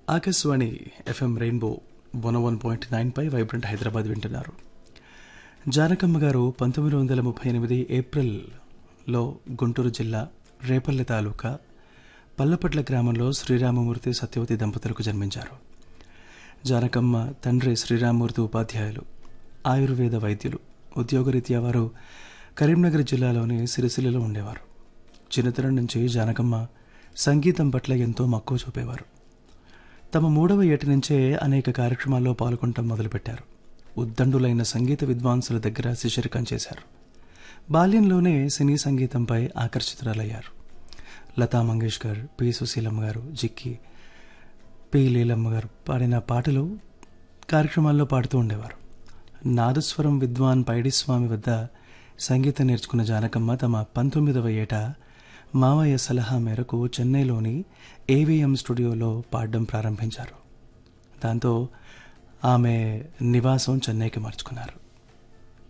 Akashvani FM rainbow one one point nine పై vibrant Hyderabad వింటున్నారు జానకమ్మ గారు పంతొమ్మిది వందల ముప్పై ఎనిమిది ఏప్రిల్లో గుంటూరు జిల్లా రేపల్లె తాలూకా పల్లపట్ల గ్రామంలో శ్రీరామమూర్తి సత్యవతి దంపతులకు జన్మించారు జానకమ్మ తండ్రి శ్రీరామమూర్తి ఉపాధ్యాయులు ఆయుర్వేద వైద్యులు ఉద్యోగరీత్యా వారు కరీంనగర్ జిల్లాలోని సిరిసిల్లలో ఉండేవారు చిన్నతనం నుంచి జానకమ్మ సంగీతం పట్ల ఎంతో మక్కువ చూపేవారు తమ మూడవ ఏటి నుంచే అనేక కార్యక్రమాల్లో పాల్గొనటం మొదలుపెట్టారు ఉద్దండులైన సంగీత విద్వాంసుల దగ్గర శిష్యరికం చేశారు బాల్యంలోనే సినీ సంగీతంపై ఆకర్షితురాలయ్యారు లతా మంగేష్కర్ పి సుశీలమ్మ గారు జిక్కి పి లీలమ్మ గారు పాడిన పాటలు కార్యక్రమాల్లో పాడుతూ ఉండేవారు నాదస్వరం విద్వాన్ పైడిస్వామి వద్ద సంగీతం నేర్చుకున్న జానకమ్మ తమ పంతొమ్మిదవ ఏట మావయ్య సలహా మేరకు చెన్నైలోని ఏవిఎం స్టూడియోలో పాడడం ప్రారంభించారు దాంతో ఆమె నివాసం చెన్నైకి మార్చుకున్నారు